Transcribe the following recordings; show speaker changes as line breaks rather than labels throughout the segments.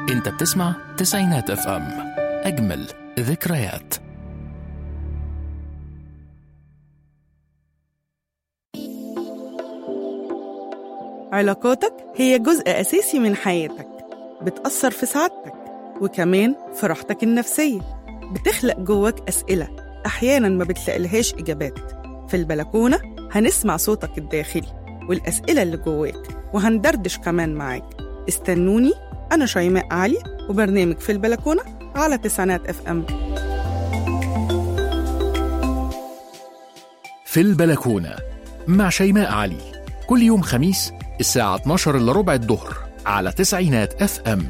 انت بتسمع تسعينات اف ام اجمل ذكريات
علاقاتك هي جزء أساسي من حياتك بتأثر في سعادتك وكمان في راحتك النفسية بتخلق جواك أسئلة أحيانا ما بتلاقيلهاش إجابات في البلكونة هنسمع صوتك الداخلي والأسئلة اللي جواك وهندردش كمان معاك استنوني أنا شيماء علي وبرنامج في البلكونة على تسعينات اف ام
في البلكونة مع شيماء علي كل يوم خميس الساعة 12 إلا ربع الظهر على تسعينات اف ام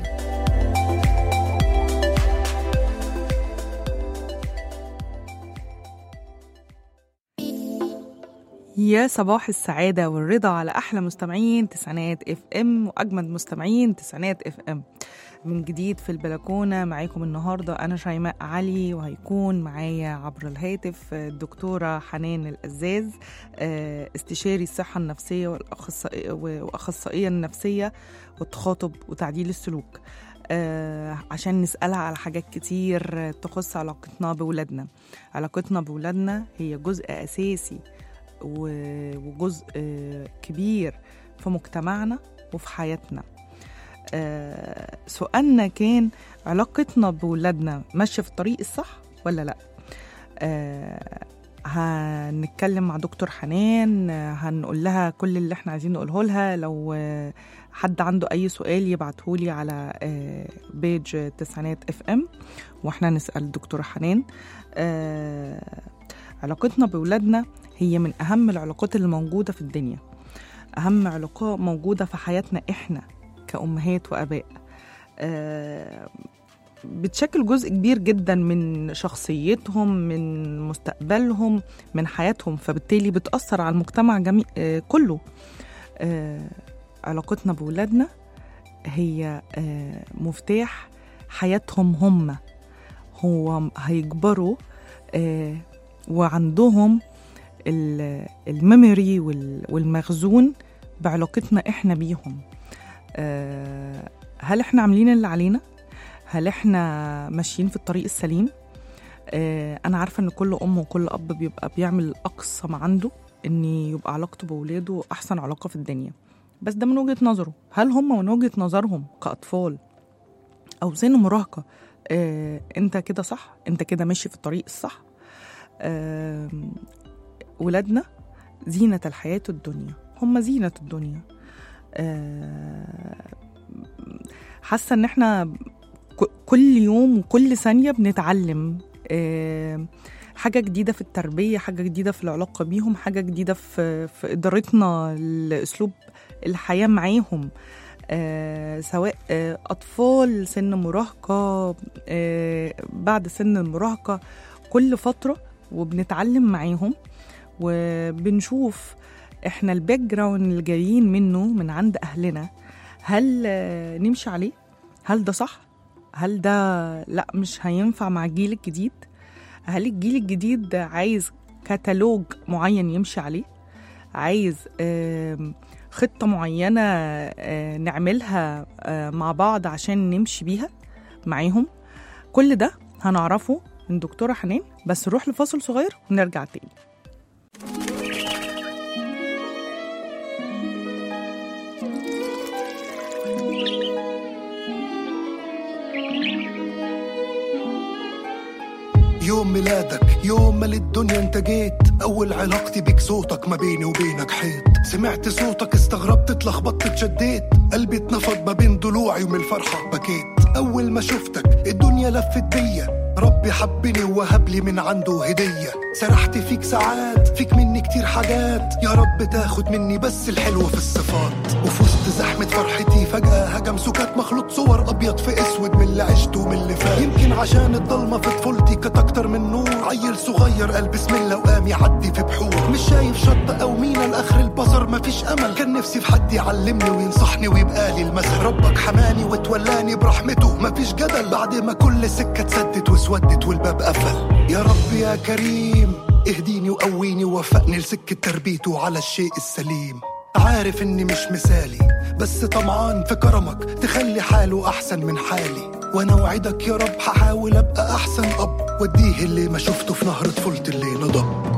يا صباح السعادة والرضا على أحلى مستمعين تسعينات اف ام وأجمد مستمعين تسعينات اف ام من جديد في البلكونة معاكم النهاردة أنا شيماء علي وهيكون معايا عبر الهاتف الدكتورة حنان الأزاز آه، استشاري الصحة النفسية والأخصائية- وأخصائية النفسية والتخاطب وتعديل السلوك آه، عشان نسألها على حاجات كتير تخص علاقتنا بولادنا علاقتنا بولادنا هي جزء أساسي و- وجزء آه، كبير في مجتمعنا وفي حياتنا آه، سؤالنا كان علاقتنا بولادنا ماشية في الطريق الصح ولا لا آه، هنتكلم مع دكتور حنان آه، هنقول لها كل اللي احنا عايزين نقوله لها لو آه، حد عنده اي سؤال يبعتهولي على آه، بيج تسعينات اف ام واحنا نسال الدكتوره حنان آه، علاقتنا بولادنا هي من اهم العلاقات اللي موجوده في الدنيا اهم علاقه موجوده في حياتنا احنا كامهات واباء آه، بتشكل جزء كبير جدا من شخصيتهم من مستقبلهم من حياتهم فبالتالي بتأثر على المجتمع جميع آه، كله آه، علاقتنا بولادنا هي آه، مفتاح حياتهم هم هو هيكبروا آه، وعندهم ال- الميموري وال- والمخزون بعلاقتنا احنا بيهم آه، هل احنا عاملين اللي علينا هل احنا ماشيين في الطريق السليم آه، انا عارفه ان كل ام وكل اب بيبقى بيعمل اقصى ما عنده ان يبقى علاقته بولاده احسن علاقه في الدنيا بس ده من وجهه نظره هل هم من وجهه نظرهم كاطفال او سن مراهقه آه، انت كده صح انت كده ماشي في الطريق الصح آم، ولادنا زينة الحياة الدنيا هم زينة الدنيا آه، حاسة ان احنا ك- كل يوم وكل ثانية بنتعلم آه، حاجة جديدة في التربية حاجة جديدة في العلاقة بيهم حاجة جديدة في, في إدارتنا لأسلوب الحياة معاهم آه، سواء آه، أطفال سن مراهقة آه، بعد سن المراهقة كل فترة وبنتعلم معاهم وبنشوف احنا الباك جراوند اللي جايين منه من عند أهلنا هل آه، نمشي عليه؟ هل ده صح؟ هل ده لا مش هينفع مع الجيل الجديد؟ هل الجيل الجديد عايز كتالوج معين يمشي عليه؟ عايز آم، خطة معينة آه، نعملها آه، مع بعض عشان نمشي بيها معاهم كل ده هنعرفه من دكتورة حنان بس نروح لفاصل صغير ونرجع تاني
يوم ميلادك يوم ما للدنيا انت جيت اول علاقتي بيك صوتك ما بيني وبينك حيط سمعت صوتك استغربت اتلخبطت اتشديت قلبي اتنفض ما بين ضلوعي ومن الفرحة بكيت اول ما شفتك الدنيا لفت بيا ربي حبني ووهب لي من عنده هدية سرحت فيك ساعات فيك مني كتير حاجات يا رب تاخد مني بس الحلو في الصفات وفي وسط زحمة فرحتي فجأة هجم سكات مخلوط صور أبيض في أسود من اللي عشته ومن اللي فات يمكن عشان الضلمة في طفولتي كانت أكتر من نور عيل صغير قال بسم الله وقام يعدي في بحور مش شايف شط أو مينا لآخر البصر مفيش أمل كان نفسي في حد يعلمني وينصحني ويبقى لي المثل ربك حماني وتولاني برحمته مفيش جدل بعد ما كل سكة اتسدت واسودت والباب قفل يا رب يا كريم اهديني وقويني ووفقني لسكة تربيته على الشيء السليم عارف اني مش مثالي بس طمعان في كرمك تخلي حاله أحسن من حالي وأنا وعدك يا رب هحاول أبقى أحسن أب وأديه اللي ما شفته في نهر طفولتي اللي نضب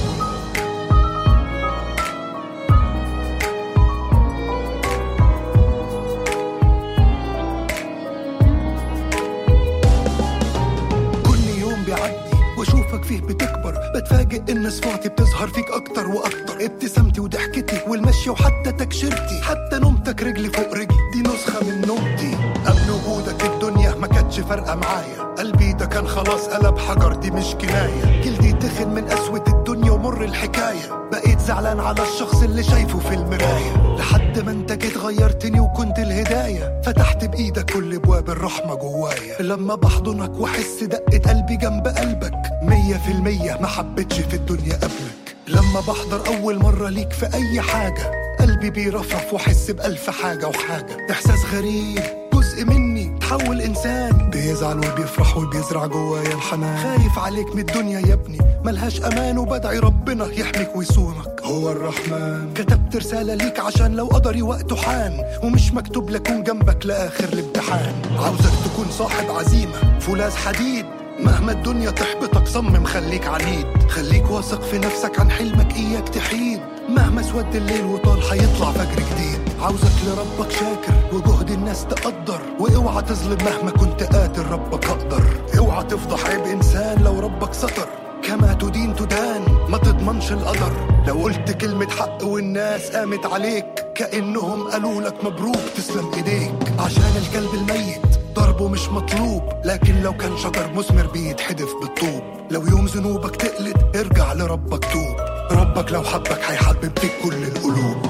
كل يوم بيعدي واشوفك فيه بتكبر بتفاجئ ان صفاتي بتظهر فيك اكتر واكتر ابتسامتي وضحكتي والمشي وحتى تكشيرتي حتى نومتك رجلي فوق رجلي دي نسخه من نومتي قبل وجودك الدنيا ما كانتش فارقه معايا قلبي ده كان خلاص قلب حجر دي مش كنايه جلدي تخن من قسوه الدنيا ومر الحكايه بقيت زعلان على الشخص اللي شايفه في المرايه لحد ما انت جيت غيرتني وكنت الهدايه فتحت بايدك كل ابواب الرحمه جوايا لما بحضنك واحس دقه قلبي جنب قلبك مية في المية ما حبيتش في الدنيا قبلك لما بحضر أول مرة ليك في أي حاجة قلبي بيرفرف واحس بألف حاجة وحاجة إحساس غريب جزء مني تحول إنسان بيزعل وبيفرح وبيزرع جوايا الحنان خايف عليك من الدنيا يا ابني ملهاش أمان وبدعي ربنا يحميك ويصونك هو الرحمن كتبت رسالة ليك عشان لو قدري وقته حان ومش مكتوب لكون جنبك لآخر الامتحان عاوزك تكون صاحب عزيمة فولاذ حديد مهما الدنيا تحبطك صمم خليك عنيد خليك واثق في نفسك عن حلمك اياك تحيد مهما سود الليل وطال هيطلع فجر جديد عاوزك لربك شاكر وجهد الناس تقدر واوعى تظلم مهما كنت قادر ربك اقدر اوعى تفضح عيب انسان لو ربك ستر كما تدين تدان ما تضمنش القدر لو قلت كلمة حق والناس قامت عليك كأنهم قالوا لك مبروك تسلم ايديك عشان الكلب الميت ضربه مش مطلوب لكن لو كان شجر مثمر بيتحدف بالطوب لو يوم ذنوبك تقلد ارجع لربك توب ربك لو حبك هيحبب فيك كل القلوب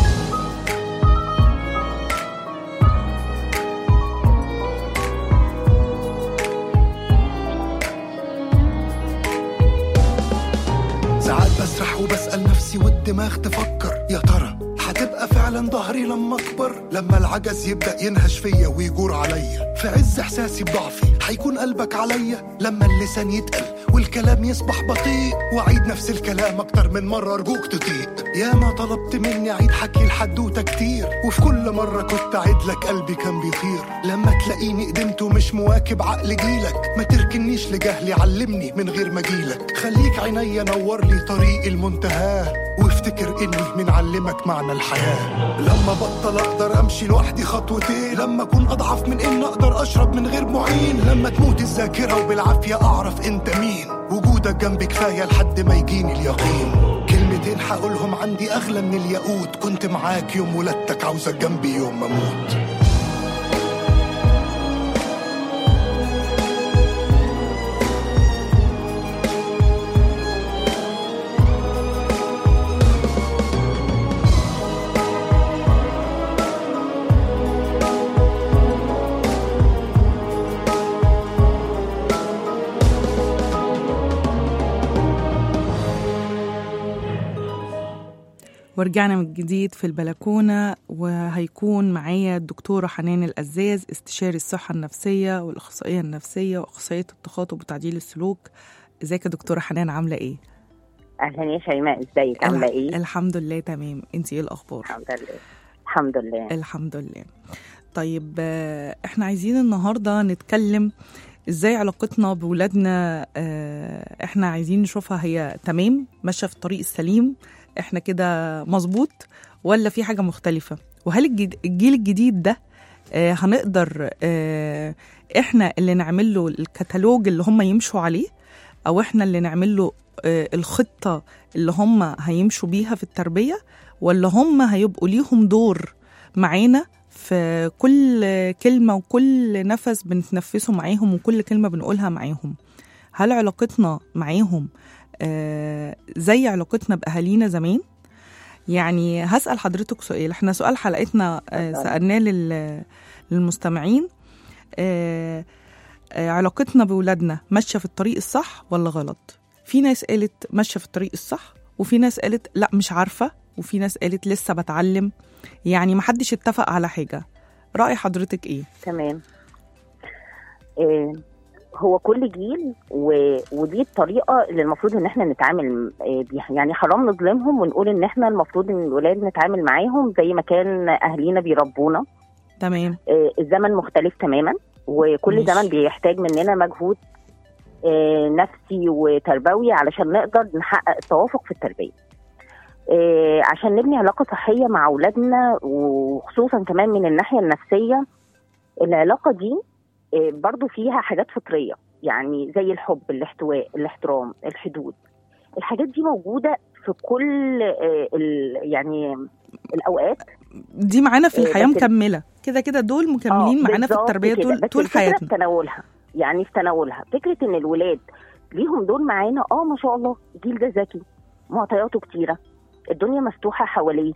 ساعات بسرح وبسأل نفسي والدماغ تفكر يا ترى هتبقى فعلا ظهري لما اكبر لما العجز يبدا ينهش فيا ويجور عليا في عز احساسي بضعفي هيكون قلبك عليا لما اللسان يتقل والكلام يصبح بطيء واعيد نفس الكلام اكتر من مره ارجوك تطيق يا ما طلبت مني اعيد حكي الحدوته كتير وفي كل مره كنت اعيد لك قلبي كان بيطير لما تلاقيني قدمت ومش مواكب عقل جيلك ما تركنيش لجهلي علمني من غير ما جيلك خليك عينيا نور لي طريق المنتهى وافتكر اني من علمك معنى الحياه لما بطل اقدر امشي لوحدي خطوتين لما اكون اضعف من ان اقدر اشرب من غير معين لما تموت الذاكره وبالعافيه اعرف انت مين وجودك جنبي كفايه لحد ما يجيني اليقين كلمتين هقولهم عندي اغلى من الياقوت كنت معاك يوم ولادتك عاوزك جنبي يوم ما اموت
ورجعنا من جديد في البلكونة وهيكون معايا الدكتورة حنان الأزاز استشاري الصحة النفسية والأخصائية النفسية وأخصائية التخاطب وتعديل السلوك ازيك يا دكتورة حنان عاملة ايه؟
اهلا يا شيماء ازيك عامله ايه
الحمد لله تمام انت ايه الأخبار؟
الحمد لله الحمد لله
الحمد لله طيب آه، احنا عايزين النهارده نتكلم ازاي علاقتنا بولادنا آه، احنا عايزين نشوفها هي تمام ماشيه في الطريق السليم احنا كده مظبوط ولا في حاجه مختلفه وهل الجد- الجيل الجديد ده آه، هنقدر آه، احنا اللي نعمل له الكتالوج اللي هم يمشوا عليه او احنا اللي نعمل له آه، الخطه اللي هم هيمشوا بيها في التربيه ولا هم هيبقوا ليهم دور معانا في كل كلمة وكل نفس بنتنفسه معاهم وكل كلمة بنقولها معاهم هل علاقتنا معاهم آه، زي علاقتنا بأهالينا زمان؟ يعني هسأل حضرتك سؤال احنا سؤال حلقتنا آه،
اتفضل.
سألناه لل- للمستمعين آه، آه، علاقتنا بولادنا ماشية في الطريق الصح ولا غلط؟ في ناس قالت ماشية في الطريق الصح وفي ناس قالت لا مش عارفة وفي ناس قالت لسه بتعلم يعني محدش اتفق على حاجة رأي حضرتك ايه؟
تمام إيه هو كل جيل و... ودي الطريقه اللي المفروض ان احنا نتعامل آه، بيها يعني حرام نظلمهم ونقول ان احنا المفروض ان الولاد نتعامل معاهم زي ما كان اهالينا بيربونا
تمام
آه، الزمن مختلف تماما وكل
ماشي.
زمن بيحتاج مننا مجهود آه، نفسي وتربوي علشان نقدر نحقق التوافق في التربيه آه، عشان نبني علاقه صحيه مع اولادنا وخصوصا كمان من الناحيه النفسيه العلاقه دي آه، برضو فيها حاجات فطريه يعني زي الحب الاحتواء الاحترام الحدود الحاجات دي موجوده في كل آه، ال- يعني الاوقات
دي معانا في
إيه،
الحياه
بس-
مكمله كده كده دول مكملين
آه،
معانا في
بالظبط
التربيه
كده.
طول
بس
طول
الفكرة
حياتنا
في تناولها يعني في تناولها فكره ان الولاد ليهم دور معانا اه ما شاء الله الجيل ده ذكي معطياته كتيره الدنيا مفتوحه حواليه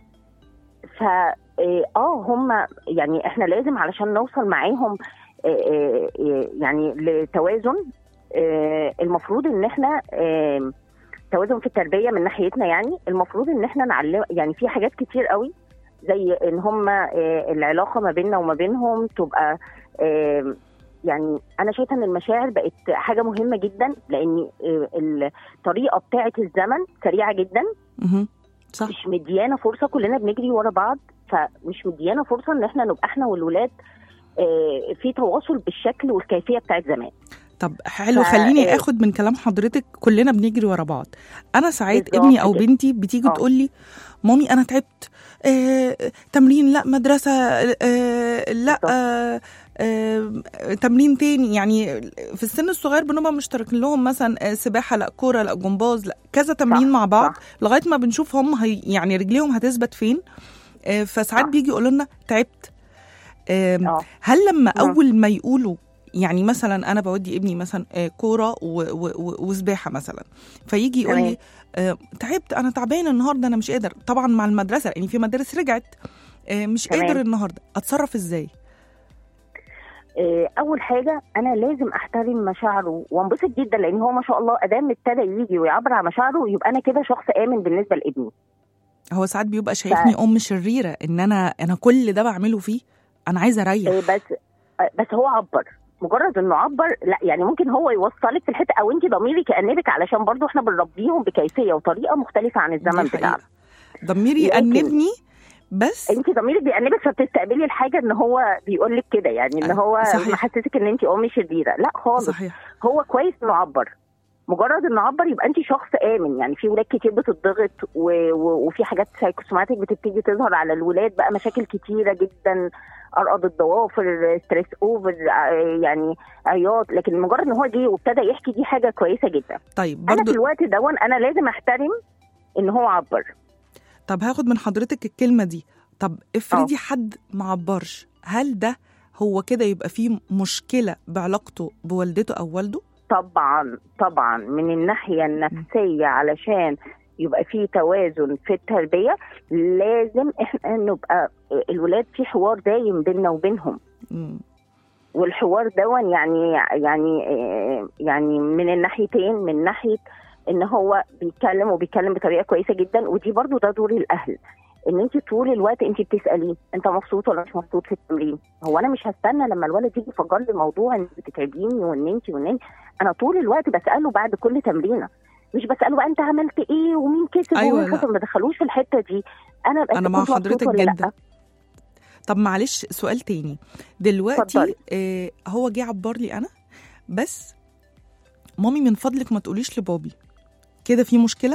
ف اه آه، هم يعني احنا لازم علشان نوصل معاهم آه، آه، آه، يعني لتوازن آه، المفروض ان احنا آه، توازن في التربيه من ناحيتنا يعني المفروض ان احنا نعلم يعني في حاجات كتير قوي زي ان هم العلاقه ما بيننا وما بينهم تبقى آه، يعني انا شايفه ان المشاعر بقت حاجه مهمه جدا لان آه، الطريقه بتاعه الزمن سريعه جدا
مهم. صح
مش مديانا فرصه كلنا بنجري ورا بعض فمش مديانا فرصه ان احنا نبقى احنا والولاد آه، في تواصل بالشكل والكيفيه بتاعت زمان
طب حلو
ف-
خليني
إيه.
اخد من كلام حضرتك كلنا بنجري ورا بعض انا ساعات
بالظبط
ابني او
كده.
بنتي بتيجي
آه.
تقول لي مامي انا تعبت آه تمرين لا مدرسه آه لا آه آه تمرين تاني يعني في السن الصغير بنبقى مشتركين لهم مثلا آه، سباحه لا كوره لا جمباز لا كذا تمرين
صح،
مع بعض
صح.
لغايه ما بنشوف هم هي يعني رجليهم هتثبت فين آه فساعات
صح.
بيجي يقولوا لنا تعبت آم،
اه
هل لما
مم.
اول ما يقولوا يعني مثلا انا بودي ابني مثلا آه، كوره و- و- و- وسباحه مثلا فيجي يقول لي آه، تعبت انا تعبان النهارده انا مش قادر طبعا مع المدرسه لان في مدارس رجعت آه، مش
تمام.
قادر النهارده اتصرف ازاي
آه، اول حاجه انا لازم احترم مشاعره وانبسط جدا لان هو ما شاء الله ادام ابتدى يجي ويعبر عن مشاعره يبقى انا كده شخص امن بالنسبه لابني
هو ساعات بيبقى شايفني ام شريره ان انا انا كل ده بعمله فيه انا عايزه اريح
آه، بس آه، بس هو عبر مجرد انه عبر لا يعني ممكن هو يوصلك في الحته او انت ضميرك يأنبك علشان برضو احنا بنربيهم بكيفيه وطريقه مختلفه عن الزمن
دي حقيقة.
بتاعنا
ضميري
لكن-
يأنبني بس
انت ضميرك بيأنبك فبتستقبلي الحاجه ان هو بيقول لك كده يعني ان
آه،
هو
صحيح.
محسسك ان انت ام شريره لا خالص
صحيح
هو كويس انه عبر مجرد انه عبر يبقى انت شخص امن يعني في ولاد كتير بتضغط و... و... وفي حاجات سايكوسوماتيك بتبتدي تظهر على الولاد بقى مشاكل كتيره جدا ارقد الضوافر ستريس اوفر يعني عياط لكن مجرد ان هو جه وابتدى يحكي دي حاجه كويسه جدا
طيب
انا في
برضو
الوقت دون انا لازم احترم ان هو عبر
طب هاخد من حضرتك الكلمة دي طب افرضي حد ما عبرش هل ده هو كده يبقى فيه مشكلة بعلاقته بوالدته أو والده؟
طبعا طبعا من الناحيه النفسيه علشان يبقى في توازن في التربيه لازم احنا نبقى الولاد في حوار دايم بيننا وبينهم
مم.
والحوار دون يعني يعني آه، يعني من الناحيتين من ناحيه ان هو بيتكلم وبيتكلم بطريقه كويسه جدا ودي برضو ده دور الاهل ان انت طول الوقت انت بتساليه انت مبسوط ولا مش مبسوط في التمرين هو انا مش هستنى لما الولد يجي يفجر لي موضوع ان بتتعبيني وان انت وان انت انا طول الوقت بساله بعد كل تمرينه مش بساله بقى انت عملت ايه ومين كسب
أيوة،
ومين
لا.
خسر ما دخلوش في الحته دي انا بقى
أنا مع
كنت مبسوط
حضرتك
ولا لأ؟
جدا. طب معلش سؤال تاني دلوقتي
اتفضلي.
آه هو جه عبر لي أنا بس مامي من فضلك ما تقوليش لبابي كده في مشكلة؟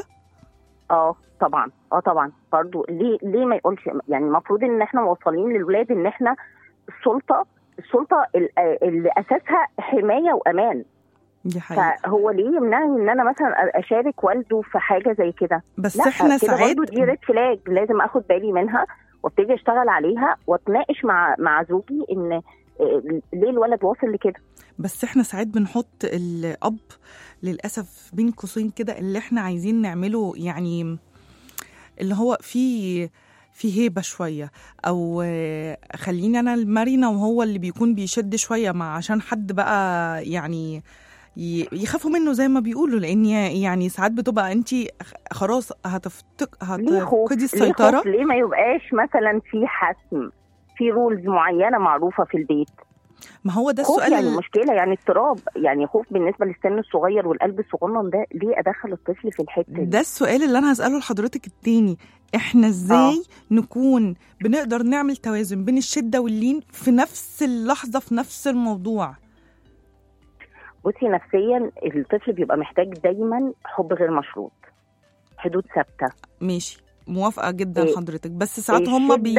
اه طبعا اه طبعا برضو ليه ليه ما يقولش يعني المفروض ان احنا موصلين للولاد ان احنا السلطه السلطه ال- اللي اساسها حمايه وامان
دي حقيقة
فهو ليه يمنعني ان انا مثلا اشارك والده في حاجه زي كده
بس
لا
احنا
كده
ساعات
برضو دي ريد فلاج لازم اخد بالي منها وابتدي اشتغل عليها واتناقش مع مع زوجي ان آه، ليه الولد واصل لكده
بس احنا ساعات بنحط الاب للاسف بين قوسين كده اللي احنا عايزين نعمله يعني اللي هو في في هيبه شويه او آه، خليني انا المرنه وهو اللي بيكون بيشد شويه مع عشان حد بقى يعني ي- يخافوا منه زي ما بيقولوا لان يعني ساعات بتبقى انت خلاص هتفتق
ليه خوف
هتفقدي
ليه
السيطره
خوف ليه ما يبقاش مثلا في حسم في رولز معينه معروفه في البيت
ما هو ده
خوف
السؤال
يعني
ال-
مشكله يعني اضطراب يعني خوف بالنسبه للسن الصغير والقلب الصغنن ده ليه ادخل الطفل في الحته دي
ده السؤال اللي انا هساله لحضرتك التاني احنا ازاي نكون بنقدر نعمل توازن بين الشده واللين في نفس اللحظه في نفس الموضوع
بصي نفسيا الطفل بيبقى محتاج دايما حب غير مشروط حدود ثابته
ماشي موافقه جدا
إيه،
حضرتك بس ساعات هم بي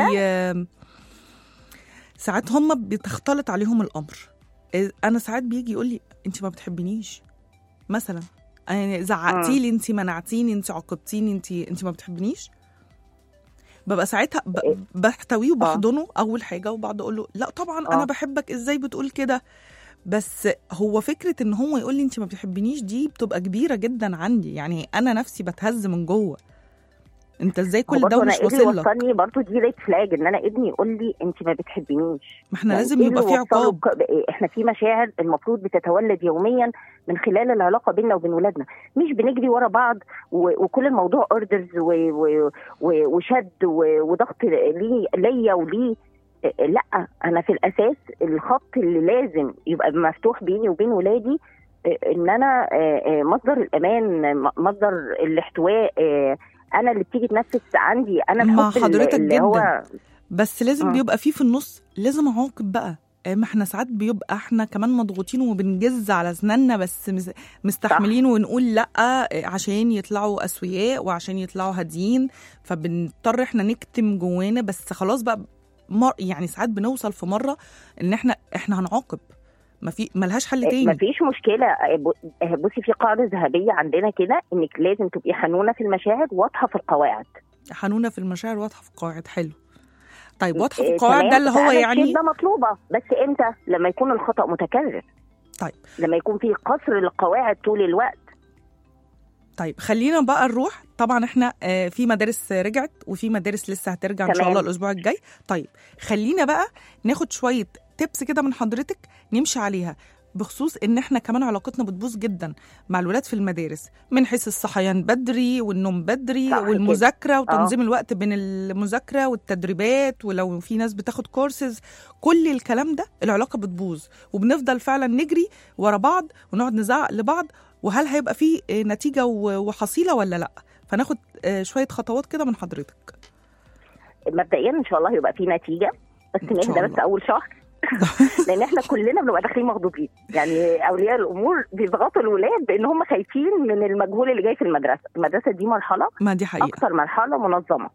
ساعات هم بتختلط عليهم الامر إيه، انا ساعات بيجي يقول لي انت ما بتحبنيش مثلا يعني زعقتي لي انت منعتيني انت عاقبتيني انت انت ما بتحبنيش ببقى ساعتها ب...
إيه.
بحتويه وبحضنه اول حاجه وبعد اقول له لا طبعا انا
آه.
بحبك ازاي بتقول كده بس هو فكره ان هو يقول لي انت ما بتحبنيش دي بتبقى كبيره جدا عندي يعني انا نفسي بتهز من جوه انت ازاي كل ده
برضه انا
ومش
ابني
واصل لك
وصلني برضه دي ريد فلاج ان انا ابني يقول لي انت ما بتحبنيش
ما احنا
يعني
لازم
إيه
يبقى
اللي
في
وصله
عقاب
ك- احنا في مشاعر المفروض بتتولد يوميا من خلال العلاقه بيننا وبين ولادنا مش بنجري ورا بعض و- وكل الموضوع اوردرز وشد و- وضغط لي ليا وليه إيه، لا انا في الاساس الخط اللي لازم يبقى مفتوح بيني وبين ولادي إيه، ان انا إيه، إيه، مصدر الامان م- مصدر الاحتواء إيه، انا اللي بتيجي تنفس عندي انا
مع
الحب اللي-
حضرتك
اللي هو
جداً. بس لازم
آه.
بيبقى فيه في النص لازم اعاقب بقى آه، ما احنا ساعات بيبقى احنا كمان مضغوطين وبنجز على اسناننا بس مس- مستحملين ونقول لا آه، عشان يطلعوا اسوياء وعشان يطلعوا هاديين فبنضطر احنا نكتم جوانا بس خلاص بقى مر يعني ساعات بنوصل في مره ان احنا احنا هنعاقب ما في ملهاش حل
ما
تاني
فيش مشكله ب- بصي في قاعده ذهبيه عندنا كده انك لازم تبقي حنونه في المشاعر واضحه في القواعد
حنونه في المشاعر واضحه في القواعد حلو طيب واضحه في
إيه،
القواعد
تمام؟
ده اللي هو
فأنا
يعني
الشدة مطلوبه بس امتى لما يكون الخطا متكرر
طيب.
لما يكون في قصر للقواعد طول الوقت
طيب خلينا بقى نروح طبعا احنا آه، في مدارس رجعت وفي مدارس لسه هترجع ان شاء
تمام.
الله الاسبوع الجاي طيب خلينا بقى ناخد شويه تبس كده من حضرتك نمشي عليها بخصوص ان احنا كمان علاقتنا بتبوظ جدا مع الولاد في المدارس من حيث الصحيان بدري والنوم بدري
صح كده.
والمذاكره وتنظيم الوقت بين المذاكره والتدريبات ولو في ناس بتاخد كورسز كل الكلام ده العلاقه بتبوظ وبنفضل فعلا نجري ورا بعض ونقعد نزعق لبعض وهل هيبقى فيه آه، نتيجه و- وحصيله ولا لا فناخد آه، شويه خطوات كده من حضرتك
مبدئيا ان شاء الله يبقى في نتيجه بس
إن شاء
نهدى
الله.
بس اول شهر لان احنا كلنا بنبقى داخلين مخضوضين يعني اولياء الامور بيضغطوا الولاد بان هم خايفين من المجهول اللي جاي في المدرسه المدرسه دي مرحله
ما دي حقيقه
اكتر مرحله منظمه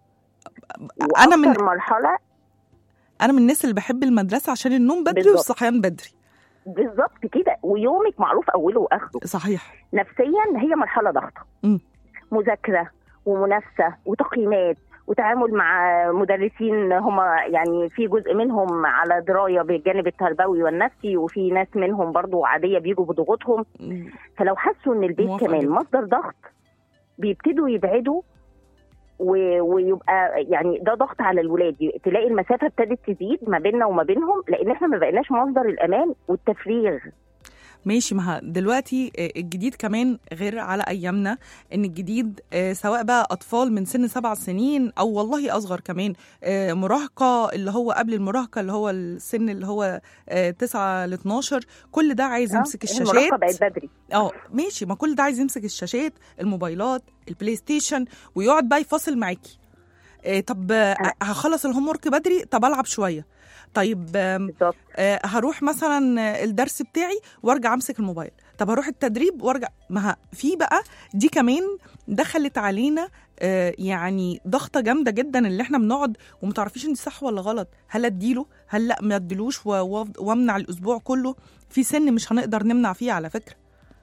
أنا من-
وأكتر مرحله
انا من الناس اللي بحب المدرسه عشان النوم بدري
بالظبط.
والصحيان بدري
بالظبط كده ويومك معروف اوله واخره
صحيح
نفسيا هي مرحله ضغطه
مم.
مذاكره ومنافسه وتقييمات وتعامل مع مدرسين هم يعني في جزء منهم على درايه بالجانب التربوي والنفسي وفي ناس منهم برضو عاديه بيجوا بضغوطهم فلو حسوا ان البيت
موافقة
كمان
جدا.
مصدر ضغط بيبتدوا يبعدوا و... ويبقى يعني ده ضغط على الولاد تلاقي المسافه ابتدت تزيد ما بيننا وما بينهم لان احنا ما بقيناش مصدر الامان والتفريغ
ماشي ما ها- دلوقتي آه، الجديد كمان غير على ايامنا ان الجديد آه، سواء بقى اطفال من سن سبع سنين او والله اصغر كمان آه، مراهقه اللي هو قبل المراهقه اللي هو السن اللي هو آه، 9 ل 12 كل ده عايز يمسك
آه، المراهقه
الشاشات
بقت بدري
اه ماشي ما كل ده عايز يمسك الشاشات الموبايلات البلاي ستيشن ويقعد بقى يفاصل معاكي آه طب آه هخلص الهوم ورك بدري طب العب شويه طيب آم،
بالظبط
آه هروح مثلا آه، الدرس بتاعي وارجع امسك الموبايل طب هروح التدريب وارجع ما ه- في بقى دي كمان دخلت علينا آه يعني ضغطه جامده جدا اللي احنا بنقعد وما تعرفيش انت صح ولا غلط هل اديله هل لا ما اديلوش و- و- وامنع الاسبوع كله في سن مش هنقدر نمنع فيه على فكره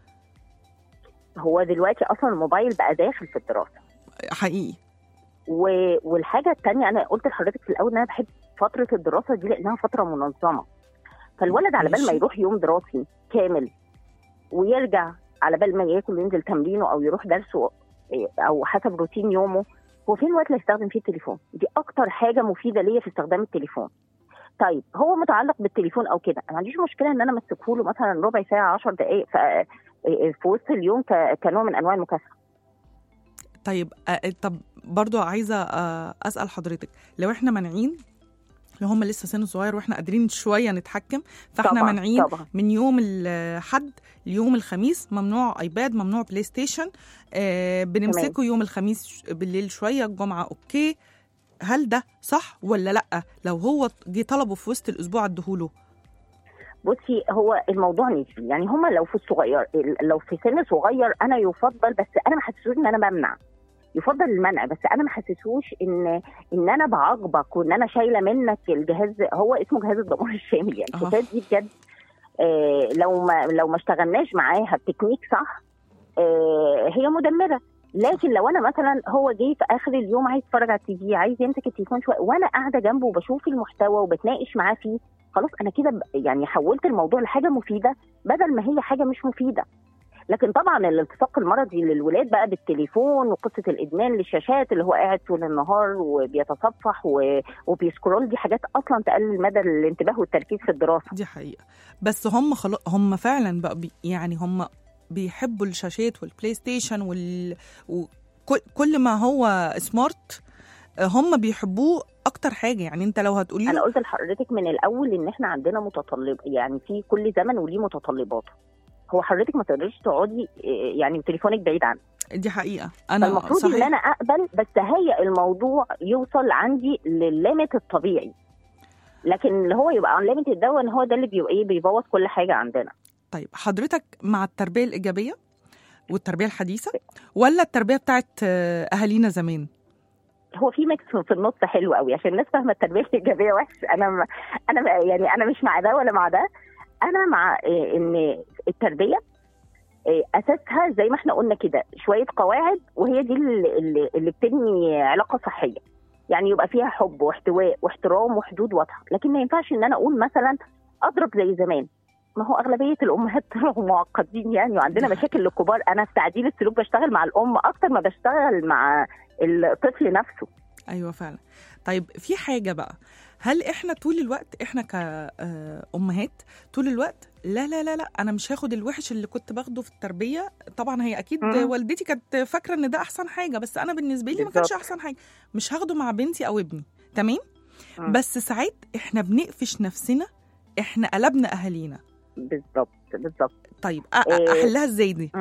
هو دلوقتي اصلا الموبايل بقى داخل في الدراسه
حقيقي
و... والحاجه الثانيه انا قلت لحضرتك في الاول ان انا بحب فتره الدراسه دي لانها فتره منظمه فالولد على بال ما
ماشي.
يروح يوم دراسي كامل ويرجع على بال ما ياكل وينزل تمرينه او يروح درسه إيه، او حسب روتين يومه هو فين الوقت اللي يستخدم فيه التليفون دي اكتر حاجه مفيده ليا في استخدام التليفون طيب هو متعلق بالتليفون او كده انا ما عنديش مشكله ان انا امسكه له مثلا ربع ساعه 10 دقائق في, في وسط اليوم ك... كنوع من انواع المكافاه
طيب آه، طب برضو عايزه آه، اسال حضرتك لو احنا مانعين اللي هم لسه سن صغير واحنا قادرين شويه نتحكم فاحنا
طبعاً،
مانعين
طبعاً.
من يوم الحد ليوم الخميس ممنوع ايباد ممنوع بلاي ستيشن آه بنمسكه يوم الخميس بالليل شويه الجمعه اوكي هل ده صح ولا لا لو هو جه طلبه في وسط الاسبوع اديهوله
بصي هو الموضوع نسبي يعني هما لو في الصغير لو في سن صغير انا يفضل بس انا ما حسسوش ان انا بمنع يفضل المنع بس انا ما حسسوش ان ان انا بعاقبك وان انا شايله منك الجهاز هو اسمه جهاز الدمار الشامل يعني
أها.
الحكايات دي بجد آه لو ما لو ما اشتغلناش معاها بتكنيك صح آه هي مدمره لكن لو انا مثلا هو جه في اخر اليوم عايز يتفرج على التي في عايز يمسك التليفون شويه وانا قاعده جنبه وبشوف المحتوى وبتناقش معاه فيه خلاص انا كده ب- يعني حولت الموضوع لحاجه مفيده بدل ما هي حاجه مش مفيده لكن طبعا الالتصاق المرضي للولاد بقى بالتليفون وقصه الادمان للشاشات اللي هو قاعد طول النهار وبيتصفح و- وبيسكرول دي حاجات اصلا تقلل مدى الانتباه والتركيز في الدراسه
دي حقيقه بس هم خلاص هم فعلا بقى بي يعني هم بيحبوا الشاشات والبلاي ستيشن وال وكل كل ما هو سمارت آه، هم بيحبوه اكتر حاجه يعني انت لو هتقولي
انا
له
قلت لحضرتك من الاول ان احنا عندنا متطلب يعني في كل زمن وليه متطلباته هو حضرتك ما تقدريش تقعدي إيه، يعني تليفونك بعيد عنك
دي حقيقه انا
فالمفروض ان
صحيح
انا اقبل بس هيئ الموضوع يوصل عندي للليميت الطبيعي لكن اللي هو يبقى انليميتد ده ان هو ده اللي بيبقى ايه بيبوظ كل حاجه عندنا
طيب حضرتك مع التربيه الايجابيه والتربيه الحديثه ولا التربيه بتاعت آه، اهالينا زمان
هو في ميكس في النص حلو قوي عشان الناس فاهمه التربيه الايجابيه وحش انا ما انا ما- يعني انا مش مع ده ولا مع ده انا مع إيه، ان التربيه إيه، اساسها زي ما احنا قلنا كده شويه قواعد وهي دي اللي, اللي- اللي بتبني علاقه صحيه يعني يبقى فيها حب واحتواء واحترام وحدود واضحه لكن ما ينفعش ان انا اقول مثلا اضرب زي زمان ما هو اغلبيه الامهات طلعوا معقدين يعني وعندنا مشاكل للكبار انا في تعديل السلوك بشتغل مع الام اكتر ما بشتغل مع الطفل نفسه
ايوه فعلا طيب في حاجه بقى هل احنا طول الوقت احنا كأمهات طول الوقت لا لا لا لا انا مش هاخد الوحش اللي كنت باخده في التربيه طبعا هي اكيد
مم.
والدتي كانت فاكره ان ده احسن حاجه بس انا بالنسبه لي ما كانش
بالظبط.
احسن حاجه مش هاخده مع بنتي او ابني تمام
مم.
بس ساعات احنا بنقفش نفسنا احنا قلبنا اهالينا
بالظبط بالظبط
طيب أ- أ-
إيه.
احلها ازاي دي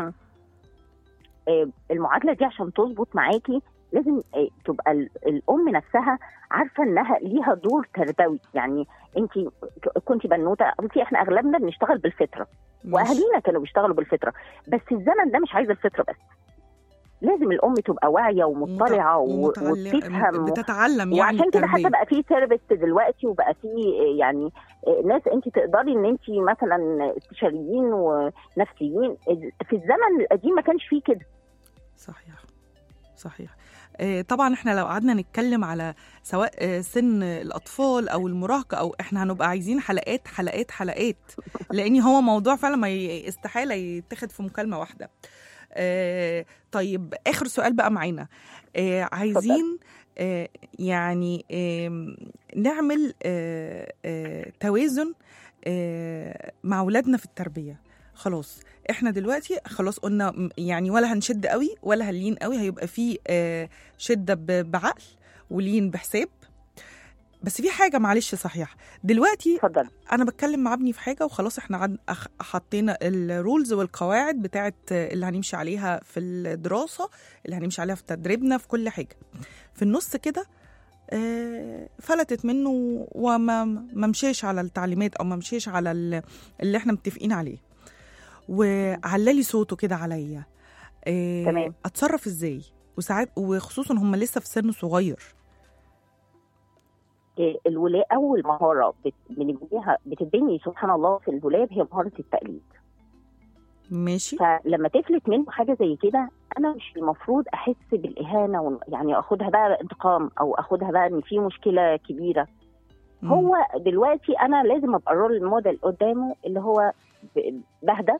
آه، المعادله دي عشان تظبط معاكي لازم آه، تبقى ال- الام نفسها عارفه انها ليها دور تربوي يعني انت كنت بنوته بصي احنا اغلبنا بنشتغل بالفطره
ماشي.
واهالينا كانوا بيشتغلوا بالفطره بس الزمن ده مش عايز الفطره بس لازم الام تبقى واعيه ومطلعه و-
ومتعلم-
وبتفهم
بتتعلم يعني
وعشان كده
التربية.
حتى بقى في سيرفيس دلوقتي وبقى في آه، يعني آه، ناس انت تقدري ان انت مثلا استشاريين ونفسيين في الزمن القديم ما كانش فيه كده
صحيح صحيح آه، طبعا احنا لو قعدنا نتكلم على سواء آه، سن الاطفال او المراهقه او احنا هنبقى عايزين حلقات حلقات حلقات لان هو موضوع فعلا ما ي- استحاله يتاخد في مكالمه واحده آه، طيب اخر سؤال بقى معانا آه، عايزين آه، يعني آم، نعمل آه، آه، توازن آه، مع ولادنا في التربيه خلاص احنا دلوقتي خلاص قلنا م- يعني ولا هنشد قوي ولا هنلين قوي هيبقى في آه، شده ب- بعقل ولين بحساب بس في حاجه معلش صحيح دلوقتي
اتفضل
انا بتكلم مع ابني في حاجه وخلاص احنا عد... أخ... حطينا الرولز والقواعد بتاعت اللي هنمشي عليها في الدراسه اللي هنمشي عليها في تدريبنا في كل حاجه في النص كده آه، فلتت منه وما ما مشيش على التعليمات او ما مشيش على ال- اللي احنا متفقين عليه وعلالي صوته كده عليا آه،
تمام.
اتصرف ازاي وساعات وخصوصا هم لسه في سن صغير
إيه، الولاء اول مهاره بت- بنبنيها بتتبني سبحان الله في الولاد هي مهاره التقليد
ماشي
فلما تفلت منه حاجه زي كده انا مش المفروض احس بالاهانه ون- يعني اخدها بقى انتقام او اخدها بقى ان في مشكله كبيره
مم.
هو دلوقتي انا لازم ابقى الرول موديل قدامه اللي هو ب- بهدى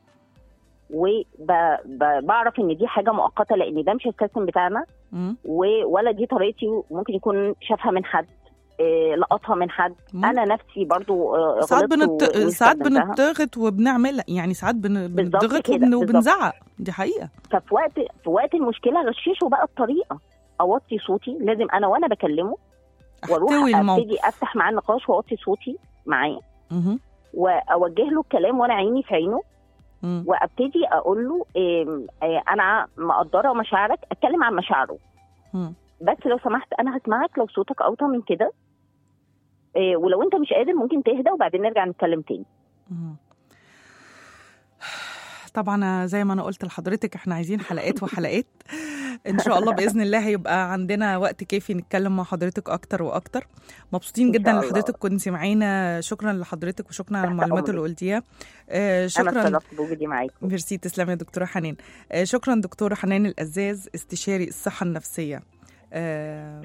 وبعرف ان دي حاجه مؤقته لان ده مش السيستم بتاعنا
مم.
و- ولا دي طريقتي ممكن يكون شافها من حد إيه، لقطها من حد
مم.
انا نفسي برضو آه،
ساعات
غلطت
بنت...
و-
ساعات
واستخدمتها.
بنضغط وبنعمل يعني ساعات بن...
بالظبط
بنضغط
كده،
وبن...
بالظبط.
وبنزعق دي حقيقه
ففي وقت في وقت المشكله غششه بقى الطريقه اوطي صوتي لازم انا وانا بكلمه واروح
احتوي الموقف
ابتدي افتح معاه النقاش واوطي صوتي معاه
مهم.
واوجه له الكلام وانا عيني في عينه
مم.
وابتدي اقول له إيه إيه انا مقدره مشاعرك اتكلم عن مشاعره
مم.
بس لو سمحت انا هسمعك لو صوتك اوطى من كده إيه ولو انت مش قادر ممكن تهدى وبعدين نرجع نتكلم تاني
مم. طبعا زي ما انا قلت لحضرتك احنا عايزين حلقات وحلقات ان شاء الله باذن الله هيبقى عندنا وقت كافي نتكلم مع حضرتك اكتر واكتر مبسوطين
إن
جدا
شاء
ان
الله.
حضرتك كنتي معانا شكرا لحضرتك وشكرا على
تحت
المعلومات اللي
أمرك.
قلتيها آه،
انا
شكرا
اتشرفت بوجودي معاكم
ميرسي تسلمي يا دكتوره حنان آه، شكرا دكتوره حنان الازاز استشاري الصحه النفسيه آه،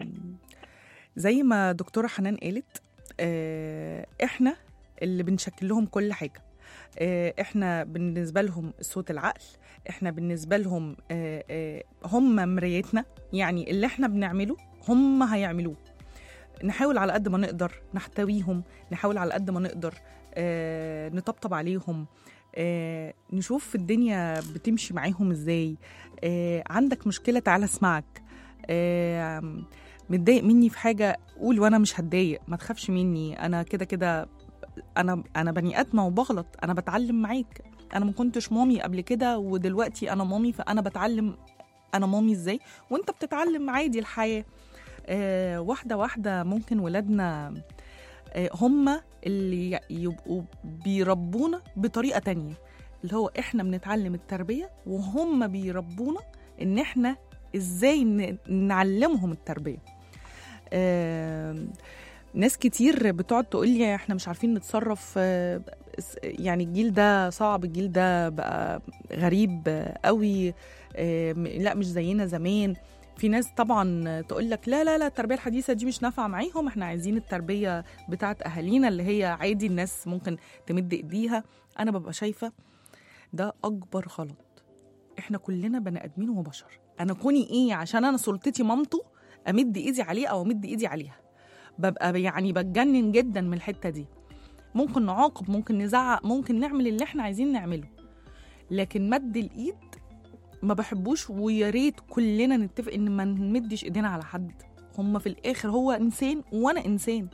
زي ما دكتوره حنان قالت آه، احنا اللي بنشكل لهم كل حاجه آه، احنا بالنسبه لهم صوت العقل احنا بالنسبه لهم آه، آه، هم مرايتنا يعني اللي احنا بنعمله هم هيعملوه نحاول على قد ما نقدر نحتويهم نحاول على قد ما نقدر آه، نطبطب عليهم آه، نشوف الدنيا بتمشي معاهم ازاي آه، عندك مشكلة تعالى اسمعك آه، متضايق مني في حاجة قول وانا مش هتضايق ما تخافش مني انا كده كده انا انا بني ادمه وبغلط انا بتعلم معاك انا ما كنتش مامي قبل كده ودلوقتي انا مامي فانا بتعلم انا مامي ازاي وانت بتتعلم عادي الحياه آه واحده واحده ممكن ولادنا آه هم اللي ي- يبقوا بيربونا بطريقه تانية اللي هو احنا بنتعلم التربيه وهم بيربونا ان احنا ازاي ن- نعلمهم التربيه آه ناس كتير بتقعد تقول لي احنا مش عارفين نتصرف آه، س- يعني الجيل ده صعب الجيل ده بقى غريب آه، قوي آه، م- لا مش زينا زمان في ناس طبعا تقول لك لا لا لا التربيه الحديثه دي مش نافعه معاهم احنا عايزين التربيه بتاعت اهالينا اللي هي عادي الناس ممكن تمد ايديها انا ببقى شايفه ده اكبر غلط احنا كلنا بني ادمين وبشر انا كوني ايه عشان انا سلطتي مامته امد ايدي عليه او امد ايدي عليها ببقى يعني بتجنن جدا من الحته دي ممكن نعاقب ممكن نزعق ممكن نعمل اللي احنا عايزين نعمله لكن مد الايد ما بحبوش ويا ريت كلنا نتفق ان ما نمدش ايدينا على حد هما في الاخر هو انسان وانا انسان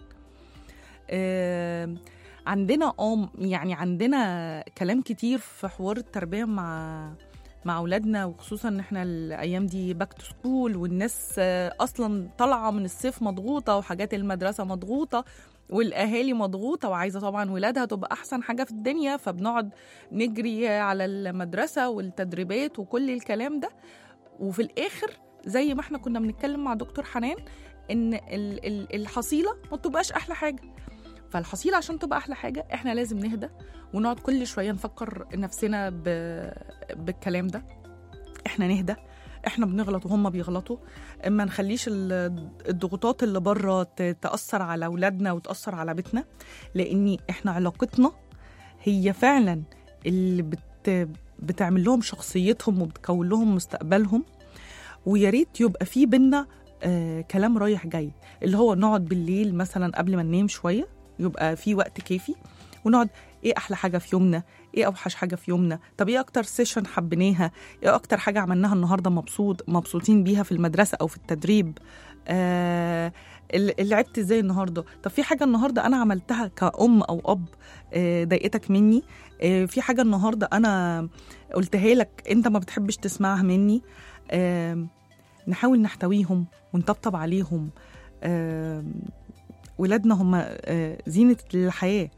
آه عندنا اه يعني عندنا كلام كتير في حوار التربيه مع مع اولادنا وخصوصا ان احنا الايام دي باك تو سكول والناس آه، اصلا طالعه من الصيف مضغوطه وحاجات المدرسه مضغوطه والاهالي مضغوطه وعايزه طبعا ولادها تبقى احسن حاجه في الدنيا فبنقعد نجري على المدرسه والتدريبات وكل الكلام ده وفي الاخر زي ما احنا كنا بنتكلم مع دكتور حنان ان ال- ال- الحصيله ما تبقاش احلى حاجه فالحصيله عشان تبقى احلى حاجه احنا لازم نهدى ونقعد كل شويه نفكر نفسنا ب... بالكلام ده احنا نهدى احنا بنغلط وهم بيغلطوا ما نخليش ال- الضغوطات اللي بره ت- تاثر على اولادنا وتاثر على بيتنا لان احنا علاقتنا هي فعلا اللي بت... بتعمل لهم شخصيتهم وبتكون لهم مستقبلهم ويا ريت يبقى في بينا آه كلام رايح جاي اللي هو نقعد بالليل مثلا قبل ما ننام شويه يبقى في وقت كافي ونقعد ايه احلى حاجه في يومنا ايه اوحش حاجه في يومنا طب ايه اكتر سيشن حبيناها ايه اكتر حاجه عملناها النهارده مبسوط مبسوطين بيها في المدرسه او في التدريب آه ال- اللي لعبت ازاي النهارده طب في حاجه النهارده انا عملتها كأم او اب آه ضايقتك مني آه في حاجه النهارده انا قلتها لك انت ما بتحبش تسمعها مني آه نحاول نحتويهم ونطبطب عليهم آه ولادنا هم آه زينة الحياة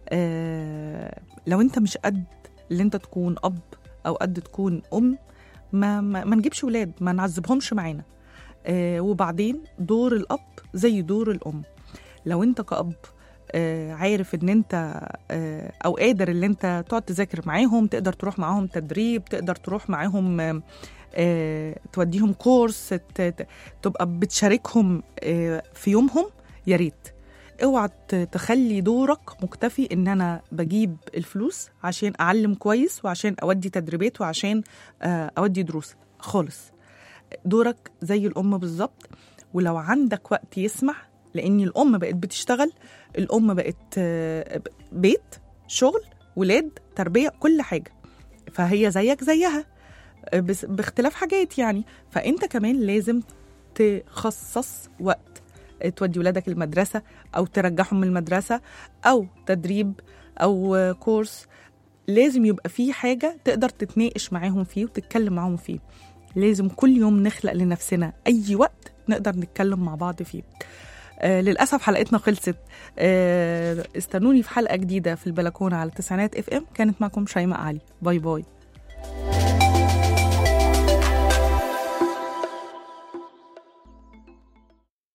آه لو انت مش قد اللي انت تكون اب او قد تكون ام ما, ما, ما نجيبش ولاد ما نعذبهمش معانا آه وبعدين دور الاب زي دور الام لو انت كأب آه عارف ان انت آه او قادر ان انت تقعد تذاكر معاهم تقدر تروح معاهم تدريب تقدر تروح معاهم آه آه توديهم كورس ت- ت- تبقى بتشاركهم آه في يومهم يا ريت اوعى ت- تخلي دورك مكتفي ان انا بجيب الفلوس عشان اعلم كويس وعشان اودي تدريبات وعشان آه، اودي دروس خالص دورك زي الام بالظبط ولو عندك وقت يسمح لان الام بقت بتشتغل الام بقت آه، بيت شغل ولاد تربيه كل حاجه فهي زيك زيها آه، بس باختلاف حاجات يعني فانت كمان لازم تخصص وقت تودي ولادك المدرسة أو ترجعهم من المدرسة أو تدريب أو آه، كورس لازم يبقى في حاجة تقدر تتناقش معاهم فيه وتتكلم معاهم فيه لازم كل يوم نخلق لنفسنا أي وقت نقدر نتكلم مع بعض فيه آه للأسف حلقتنا خلصت آه استنوني في حلقة جديدة في البلكونة على تسعينات اف ام كانت معكم شيماء علي باي باي